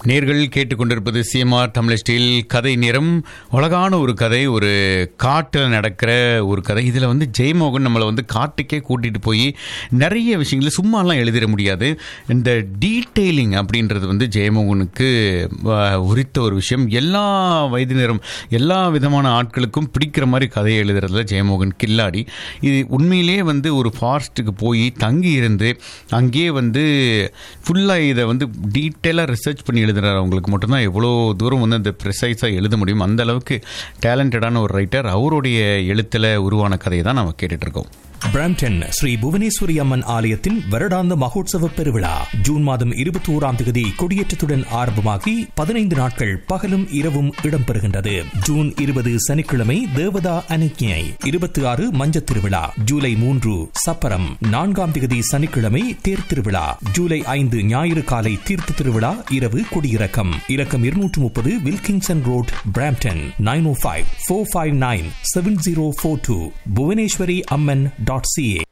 நேர்கள் கேட்டுக்கொண்டிருப்பது சிஎம்ஆர் தமிழஸ்டில் கதை நிறம் அழகான ஒரு கதை ஒரு காட்டில் நடக்கிற ஒரு கதை இதில் வந்து ஜெயமோகன் நம்மளை வந்து காட்டுக்கே கூட்டிகிட்டு போய் நிறைய விஷயங்களை சும்மாலாம் எழுதிட முடியாது இந்த டீட்டெயிலிங் அப்படின்றது வந்து ஜெயமோகனுக்கு அஹ், உரித்த ஒரு விஷயம் எல்லா வயதினரும் எல்லா விதமான ஆட்களுக்கும் பிடிக்கிற மாதிரி கதையை எழுதுறதுல ஜெயமோகன் கில்லாடி இது உண்மையிலேயே வந்து ஒரு ஃபாரஸ்ட்டுக்கு போய் தங்கி இருந்து அங்கேயே வந்து ஃபுல்லாக இதை வந்து டீட்டெயிலாக ரிசர்ச் பண்ணி எழுதுறாரு அவங்களுக்கு மட்டும்தான் எவ்வளோ தூரம் வந்து அந்த ப்ரிசைஸாக எழுத முடியும் அந்த அளவுக்கு டேலண்டடான ஒரு ரைட்டர் அவருடைய எழுத்தில் உருவான கதையை தான் நம்ம கேட்டுட்டு இருக்கோம் பிராம்டன் ஸ்ரீ புவனேஸ்வரி அம்மன் ஆலயத்தின் வருடாந்த மகோத்சவ பெருவிழா ஜூன் மாதம் இருபத்தி ஓராம் தேதி கொடியேற்றத்துடன் ஆரம்பமாகி பதினைந்து நாட்கள் பகலும் இரவும் இடம்பெறுகின்றது ஜூன் இருபது சனிக்கிழமை தேவதா அனுக்ஞை இருபத்தி ஆறு மஞ்சத் திருவிழா ஜூலை மூன்று சப்பரம் நான்காம் தேதி சனிக்கிழமை தேர் திருவிழா ஜூலை ஐந்து ஞாயிறு காலை தீர்த்த திருவிழா இரவு கொடியிறக்கம் இலக்கம் இருநூற்று முப்பது Wilkinson road Brampton nine O five four five nine seven zero four two Bhuvaneswari Amman dot CA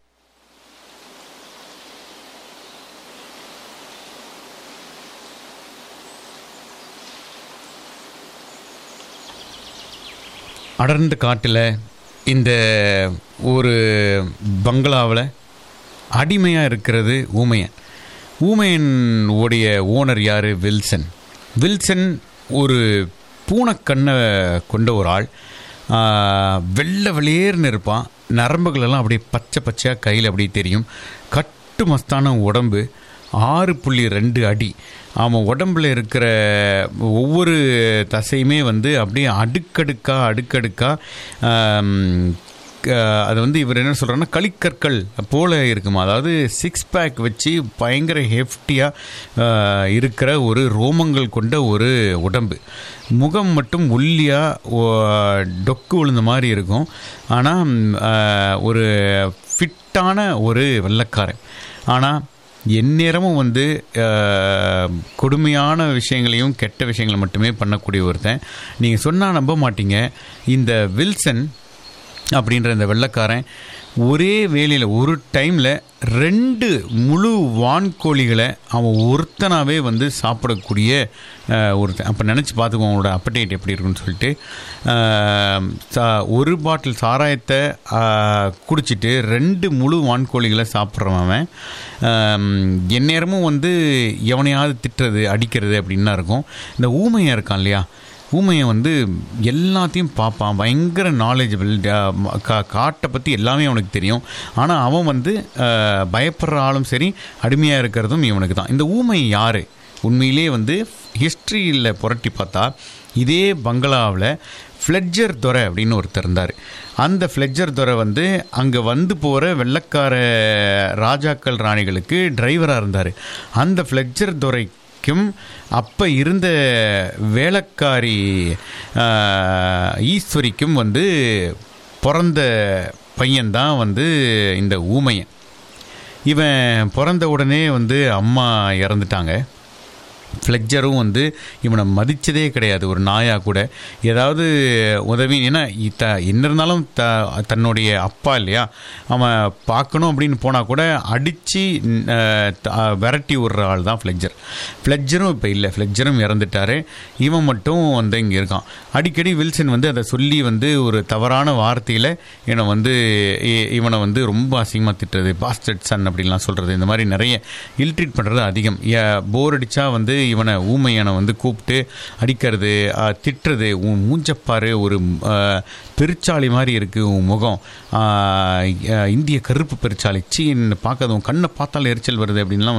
அடர்ந்த காட்டில் இந்த ஒரு பங்களாவில் அடிமையாக இருக்கிறது ஊமையன் ஊமையன் உடைய ஓனர் யார் வில்சன் வில்சன் ஒரு பூனைக்கண்ணை கொண்ட ஒரு ஆள் ஆஹ், வெள்ளை வெளியேர்னு இருப்பான் நரம்புகளெல்லாம் அப்படியே பச்சை பச்சையாக கையில் அப்படியே தெரியும் கட்டு மஸ்தான உடம்பு ஆறு புள்ளி ரெண்டு அடி அவன் உடம்புல இருக்கிற ஒவ்வொரு தசையுமே வந்து அப்படியே அடுக்கடுக்கா அடுக்கடுக்கா ஆம், க- அது வந்து இவர் என்ன சொல்கிறாருன்னா களிக்கற்கள் போல இருக்குமா அதாவது சிக்ஸ் பேக் வச்சு பயங்கர ஹெஃப்டியாக இருக்கிற ஒரு ரோமங்கள் கொண்ட ஒரு உடம்பு முகம் மட்டும் ஒல்லியாக டொக்கு விழுந்த மாதிரி இருக்கும் ஆனால் ஒரு ஃபிட்டான ஒரு வெள்ளைக்காரன் ஆனால் எந்நேரமும் வந்து அஹ், கொடுமையான விஷயங்களையும் கெட்ட விஷயங்களை மட்டுமே பண்ணக்கூடிய ஒருத்தன் நீங்கள் சொன்னால் நம்ப மாட்டீங்க இந்த வில்சன் அப்படின்ற இந்த வெள்ளைக்காரன் ஒரே வேலையில் ஒரு டைமில் ரெண்டு முழு வான்கோழிகளை அவன் ஒருத்தனாவே வந்து சாப்பிடக்கூடிய அஹ், ஒருத்தன் அப்போ நினச்சி பார்த்துக்கோ அவனோட அப்படேட் எப்படி இருக்குன்னு சொல்லிட்டு அஹ், சா- ஒரு பாட்டில் சாராயத்தை அஹ், குடிச்சிட்டு ரெண்டு முழு வான்கோழிகளை சாப்பிட்றவன் அவன் அஹ், எந்நேரமும் வந்து எவனையாவது திட்டுறது அடிக்கிறது அப்படின்னு தான் இருக்கும் இந்த ஊமையாக இருக்கான் இல்லையா ஊமையை வந்து எல்லாத்தையும் பார்ப்பான் பயங்கர நாலேஜபிள் காட்டை பற்றி எல்லாமே அவனுக்கு தெரியும் ஆனால் அவன் வந்து அஹ், பயப்படுற ஆளும் சரி அடிமையாக இருக்கிறதும் இவனுக்கு தான் இந்த ஊமை யார் உண்மையிலே வந்து ஹிஸ்ட்ரியில் புரட்டி பார்த்தா இதே பங்களாவில் ஃப்ளெட்ஜர் துரை அப்படின்னு ஒருத்தர் இருந்தார் அந்த ஃப்ளெட்ஜர் துரை வந்து அங்கே வந்து போகிற வெள்ளக்கார ராஜாக்கள் ராணிகளுக்கு டிரைவராக இருந்தார் அந்த ஃப்ளெட்ஜர் துரை க்கும் அப்போ இருந்த வேலைக்காரி ஆஹ், ஈஸ்வரிக்கும் வந்து பிறந்த பையன்தான் வந்து இந்த ஊமையன் இவன் பிறந்த உடனே வந்து அம்மா இறந்துட்டாங்க ஃப்ளெக்ஜரும் வந்து இவனை மதித்ததே கிடையாது ஒரு நாயா கூட ஏதாவது உதவி ஏன்னா த என்ன இருந்தாலும் த தன்னுடைய அப்பா இல்லையா அவன் பார்க்கணும் அப்படின்னு போனால் கூட அடித்து விரட்டி விடுற ஆள் தான் ஃப்ளெக்ஜர் ஃப்ளெக்ஜரும் இப்போ இல்லை ஃப்ளெக்ஜரும் இறந்துட்டாரு இவன் மட்டும் வந்து இங்கே இருக்கான் அடிக்கடி வில்சன் வந்து அதை சொல்லி வந்து ஒரு தவறான வார்த்தையில் இவனை வந்து இ- இவனை வந்து ரொம்ப அசிங்கமாக திட்டுறது பாஸ்டட் சன் அப்படின்லாம் சொல்கிறது இந்த மாதிரி நிறைய இல்ட்ரீட் பண்ணுறது அதிகம் போர் அடித்தா வந்து இவனை ஊமையனை வந்து கூப்பிட்டு அடிக்கிறது ஆ, திட்டுறது உன் மூஞ்சப்பாரு ஒரு ஆ, பெருச்சாளி மாதிரி இருக்குது உன் முகம் ஆ, இந்திய கருப்பு பெருச்சாளி சீன்னு பார்க்காத உன் கண்ணை பார்த்தாலே எரிச்சல் வருது அப்படின்லாம்